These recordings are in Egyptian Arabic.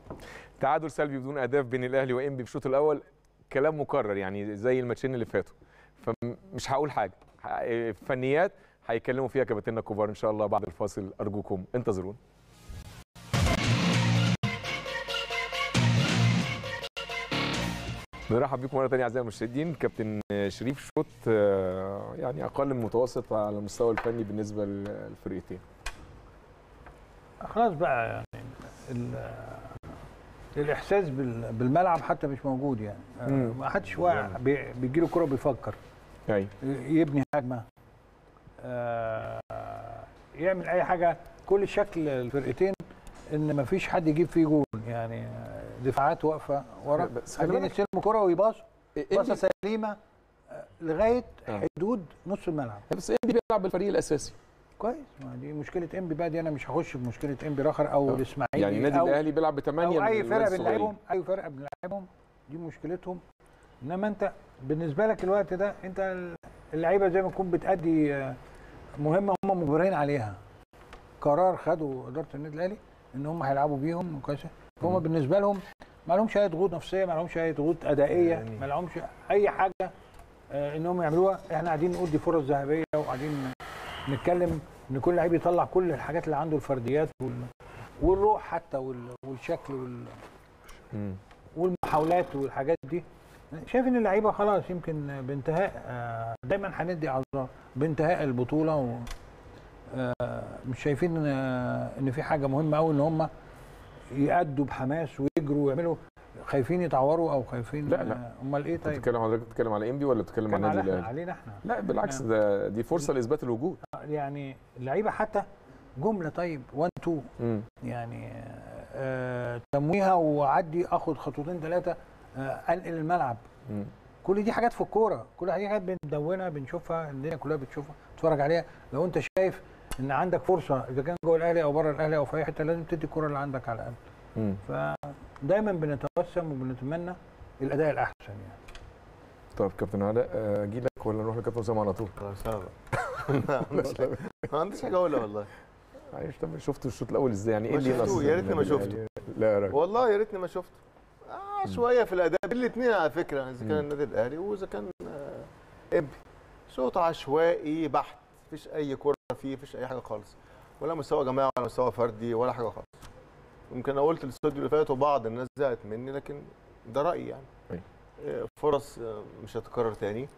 تعادل سلبي بدون اهداف بين الاهلي وانبي في الشوط الاول كلام مكرر يعني زي الماتشين اللي فاتوا فمش هقول حاجه ه- فنيات هيكلموا فيها كباتننا الكبار ان شاء الله بعد الفاصل ارجوكم انتظرونا بنرحب بكم مره ثانيه اعزائي المشاهدين كابتن شريف شوط آه، يعني اقل من المتوسط على المستوى الفني بالنسبه للفرقتين خلاص بقى يعني ال- الاحساس بال- بالملعب حتى مش موجود يعني آه، مم. ما حدش واقع بي- بيجي له كره بيفكر ايوه يبني هجمه آه، يعمل اي حاجه كل شكل الفرقتين ان ما فيش حد يجيب فيه جول يعني آه، دفاعات واقفه ورا بس خلي عايزين بالك- يستلموا كره ويباصوا باصه إنبي- سليمه آه، لغايه آه. حدود نص الملعب بس انبي بيلعب بالفريق الاساسي كويس ما دي مشكله انبي بقى دي انا مش هخش في مشكله انبي رخر او آه. الاسماعيلي يعني النادي أو الاهلي بيلعب بثمانيه او اي من فرقه الولاد الصغيرين. بنلعبهم اي فرقه بنلعبهم دي مشكلتهم انما انت بالنسبه لك الوقت ده انت اللعيبه زي ما تكون بتأدي آه، مهمه هم مجبرين عليها قرار خدوا اداره النادي الاهلي ان هم هيلعبوا بيهم كويسه فهم مم. بالنسبه لهم ما لهمش اي ضغوط نفسيه ما لهمش اي ضغوط ادائيه يعني- ما لهمش اي حاجه آه، انهم يعملوها احنا قاعدين نقول دي فرص ذهبيه وقاعدين نتكلم ان كل لعيب يطلع كل الحاجات اللي عنده الفرديات وال... والروح حتى وال... والشكل وال... مم. والمحاولات والحاجات دي شايف ان اللعيبه خلاص يمكن بانتهاء آه، دايما هندي اعذار بانتهاء البطوله و آه، مش شايفين آه، ان في حاجه مهمه قوي ان هم يأدوا بحماس ويجروا ويعملوا خايفين يتعوروا او خايفين لا، لا. آه، امال ايه طيب بتتكلم حضرتك بتتكلم على انبي ولا بتتكلم كان على النادي علينا, الاهلي؟ علينا احنا لا بالعكس ده دي فرصه لاثبات الوجود يعني اللعيبه حتى جمله طيب 1 2 مم. يعني آه تمويها واعدي اخد خطوتين ثلاثه آه انقل الملعب مم. كل دي حاجات في الكوره كل دي حاجات بندونها بنشوفها الدنيا كلها بتشوفها تتفرج عليها لو انت شايف ان عندك فرصه اذا كان جوه الاهلي او بره الاهلي او في اي حته لازم تدي الكوره اللي عندك على الاقل مم. فدايما بنتوسم وبنتمنى الاداء الاحسن يعني طب كابتن علاء آه، اجي لك ولا نروح لكابتن اسامه على طول؟ خلاص ما عنديش حاجه اقولها والله معلش طب شفت الشوط الاول ازاي يعني ايه ما اللي شفتوه، نقص يا ريتني ما النادي شفته. الأهلي؟ لا يا راجل والله يا ريتني ما شفته آه شويه في الاداء الاثنين على فكره اذا مم. كان النادي الاهلي واذا كان آه، امبي شوط عشوائي بحت مفيش اي كره فيه مفيش اي حاجه خالص ولا مستوى جماعي ولا مستوى فردي ولا حاجه خالص يمكن انا قلت الاستوديو اللي فات وبعض الناس زهقت مني لكن ده رايي يعني أيوة. آه، فرص آه، مش هتتكرر تاني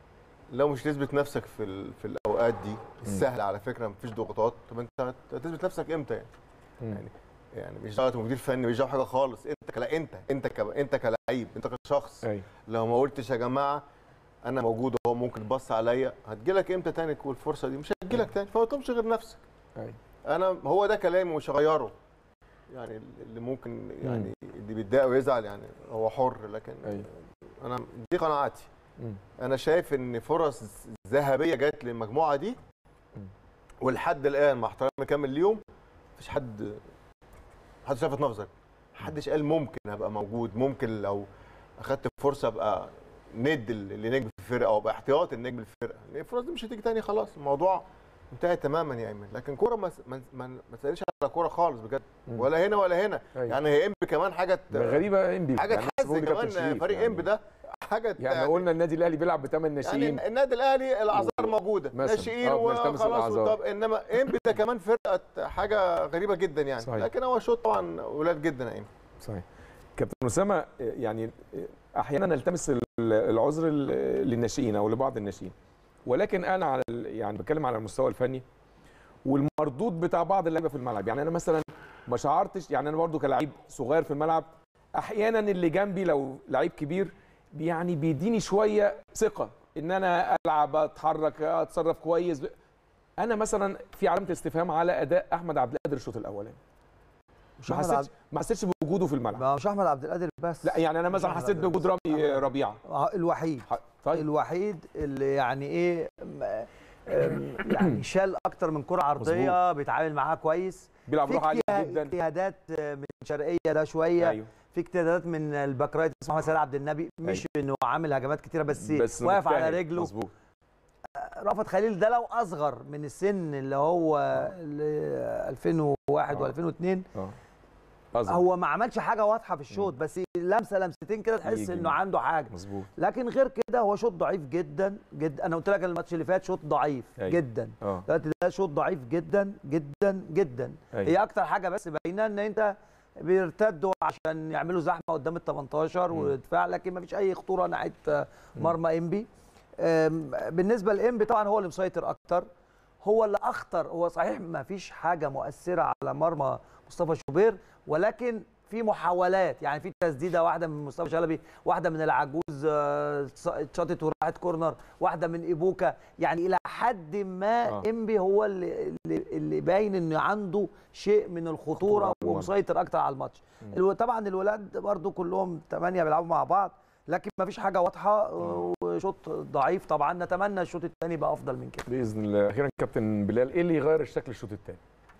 لو مش تثبت نفسك في ال- في الاوقات دي السهله على فكره مفيش ضغوطات طب انت هت- هتثبت نفسك امتى يعني مم. يعني يعني مش دعوه مدير فني مش دعوه حاجه خالص انت كلا انت انت ك... انت كلعيب انت كشخص ايوه لو ما قلتش يا جماعه انا موجود اهو ممكن تبص عليا هتجيلك امتى تاني الفرصه دي مش هتجيلك تاني فما تلومش غير نفسك ايوه انا هو ده كلامي مش هغيره يعني اللي ممكن يعني اللي بيتضايق ويزعل يعني هو حر لكن ايوه انا دي قناعاتي مم. انا شايف ان فرص ذهبيه جت للمجموعه دي مم. ولحد الان مع احترامي كامل ليهم مفيش حد محدش لفت نظري محدش قال ممكن ابقى موجود ممكن لو اخدت فرصه ابقى ند لنجم في الفرقه او ابقى احتياطي لنجم الفرقه لان الفرص دي مش هتيجي تاني خلاص الموضوع انتهى تماما يا ايمن لكن كوره ما ما ما, ما تسالش على كوره خالص بجد مم. ولا هنا ولا هنا أيوة. يعني هي امبي كمان حاجه ده غريبه انبي حاجه يعني تحزن بقول لكابتن كمان شريف فريق يعني. امبي ده حاجه يعني قلنا النادي الاهلي بيلعب بثمان ناشئين يعني النادي الاهلي الاعذار و- موجوده مثلاً. ناشئين آه، بنلتمس وخلاص الأعذار. طب انما انبي ده كمان فرقه حاجه غريبه جدا يعني صحيح. لكن هو شوط طبعا ولاد جدا يا ايمن صحيح كابتن اسامه يعني احيانا نلتمس ال- العذر ل- للناشئين او لبعض الناشئين ولكن انا على ال- يعني بتكلم على المستوى الفني والمردود بتاع بعض اللعيبه في الملعب يعني انا مثلا ما شعرتش يعني انا برضو كلاعب صغير في الملعب احيانا اللي جنبي لو لعيب كبير يعني بيديني شويه ثقه ان انا العب اتحرك اتصرف كويس انا مثلا في علامه استفهام على اداء احمد عبد القادر الشوط الاولاني مش ما احمد حسيتش عبد ما حسيتش بوجوده في الملعب ما مش احمد عبد القادر بس لا يعني انا مثلا أحمد حسيت عبد بوجود رامي ربيعه آه، الوحيد ح- طيب الوحيد اللي يعني ايه م- آم، يعني شال اكتر من كره عرضيه بيتعامل معاها كويس بيلعب في روح عاليه اجتهاد- جدا اجتهادات من شرقيه ده شويه ايوه في اجتهادات من الباك رايت اسمه محمد سيد عبد النبي مش انه عامل هجمات كتيره بس, بس واقف على مجتهد. رجله مظبوط رأفت خليل ده لو اصغر من السن اللي هو ال 2001 آه. و2002 اه أظهر. هو ما عملش حاجه واضحه في الشوط بس لمسه لمستين كده تحس يجي. انه عنده حاجه مظبوط لكن غير كده هو شوط ضعيف جدا جدا انا قلت لك الماتش اللي فات شوط ضعيف أيوة. جدا اه دلوقتي ده شوط ضعيف جدا جدا جدا أيوة. هي اكتر حاجه بس باينه ان انت بيرتدوا عشان يعملوا زحمه قدام ال 18 ودفاع لكن ما فيش اي خطوره ناحيه آه، مرمى انبي آم، بالنسبه لانبي طبعا هو اللي مسيطر اكتر هو اللي اخطر هو صحيح ما فيش حاجه مؤثره على مرمى مصطفى شوبير ولكن في محاولات يعني في تسديده واحده من مصطفى شلبي واحده من العجوز آه، اتشاطت وراحت كورنر واحده من ايبوكا يعني الى حد ما آه. انبي هو اللي اللي, اللي باين انه عنده شيء من خطورة الخطوره على المرمى. ومسيطر اكتر على الماتش الو- طبعا الولاد برضو كلهم ثمانيه بيلعبوا مع بعض لكن ما فيش حاجه واضحه آه، وشوط ضعيف طبعا نتمنى الشوط الثاني يبقى افضل من كده باذن الله اخيرا كابتن بلال ايه اللي يغير الشكل الشوط الثاني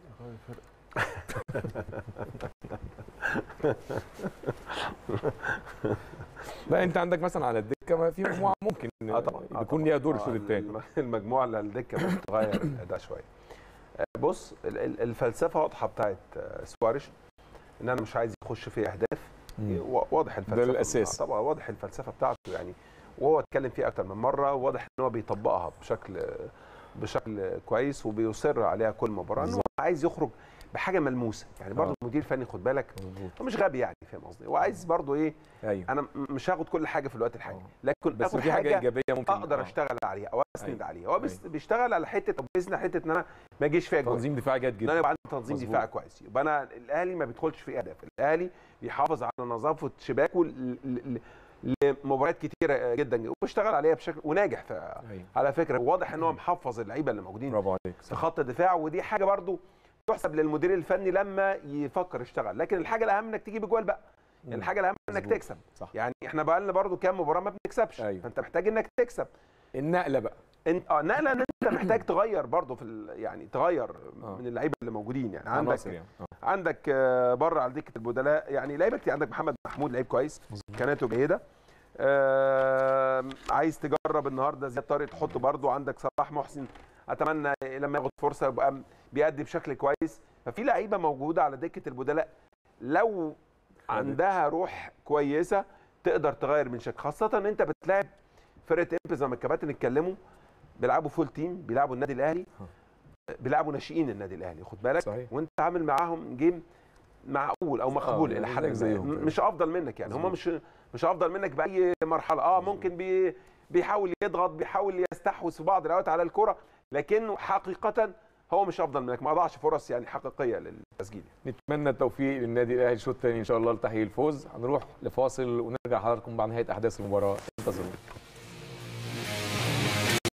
لا انت عندك مثلا على الدكه ما في مجموعه ممكن اه طبعا آه يكون طبعاً. ليها دور آه، الشوط الثاني الم- المجموعه اللي على الدكه ممكن تغير ده شويه آه، بص ال- ال- الفلسفه واضحه بتاعت آه، سواريش ان انا مش عايز يخش في اهداف و- واضح الفلسفه الأساس. آه، طبعا واضح الفلسفه بتاعته يعني وهو اتكلم فيها اكتر من مره واضح ان هو بيطبقها بشكل بشكل كويس وبيصر عليها كل مباراه انه عايز يخرج بحاجه ملموسه يعني برضه آه. المدير الفني خد بالك مظبوط هو مش غبي يعني فاهم قصدي هو عايز برضه ايه ايوه انا م- مش هاخد كل حاجه في الوقت الحالي آه. لكن بس اخد في حاجه حاجه ايجابيه ممكن اقدر آه. اشتغل عليها او اسند أيوة. عليها هو بيس- بيشتغل على حته او باذن حته ان انا ما اجيش فيها جول تنظيم دفاعي جيد ان انا جدا يبقى عندي تنظيم مظبوط. دفاعي كويس يبقى انا الاهلي ما بيدخلش في اهداف الاهلي بيحافظ على نظافه شباكه ل- ل- ل- لمباريات كتيره جدا وبيشتغل عليها بشكل وناجح في ايوه على فكره واضح ان هو محفظ اللعيبه اللي موجودين برافو عليك في صح خط الدفاع ودي حاجه برضو تحسب للمدير الفني لما يفكر يشتغل لكن الحاجه الاهم انك تجيب جوال بقى يعني الحاجه الاهم انك مظبوط. تكسب صح يعني احنا بقى لنا برضو كام مباراه ما بنكسبش أيوة. فانت محتاج انك تكسب النقله بقى انت اه نقله ان انت محتاج تغير برضو في ال... يعني تغير آه. من اللعيبه اللي موجودين يعني عناصر عندك يعني آه. عندك آه، بره على دكه البدلاء يعني لعيبه كتير عندك محمد محمود لعيب كويس امكانياته جيده آه عايز تجرب النهارده زياد طارق تحطه برضو عندك صلاح محسن اتمنى لما ياخد فرصه يبقى بيأدي بشكل كويس ففي لعيبه موجوده على دكه البدلاء لو عندها روح كويسه تقدر تغير من شكل خاصه ان انت بتلاعب فرقه امبي زي ما الكباتن اتكلموا بيلعبوا فول تيم بيلعبوا النادي الاهلي بيلعبوا ناشئين النادي الاهلي خد بالك صحيح. وانت عامل معاهم جيم معقول او مقبول يعني الى حد زيك ما. زيهم م- كده. مش افضل منك يعني هم مظبوط. مش مش افضل منك باي مرحله اه ممكن بي بيحاول يضغط بيحاول يستحوذ في بعض الاوقات على الكره لكنه حقيقه هو مش افضل منك ما اضاعش فرص يعني حقيقيه للتسجيل نتمنى التوفيق للنادي الاهلي الشوط الثاني ان شاء الله لتحقيق الفوز هنروح لفاصل ونرجع لحضراتكم بعد نهايه احداث المباراه انتظرونا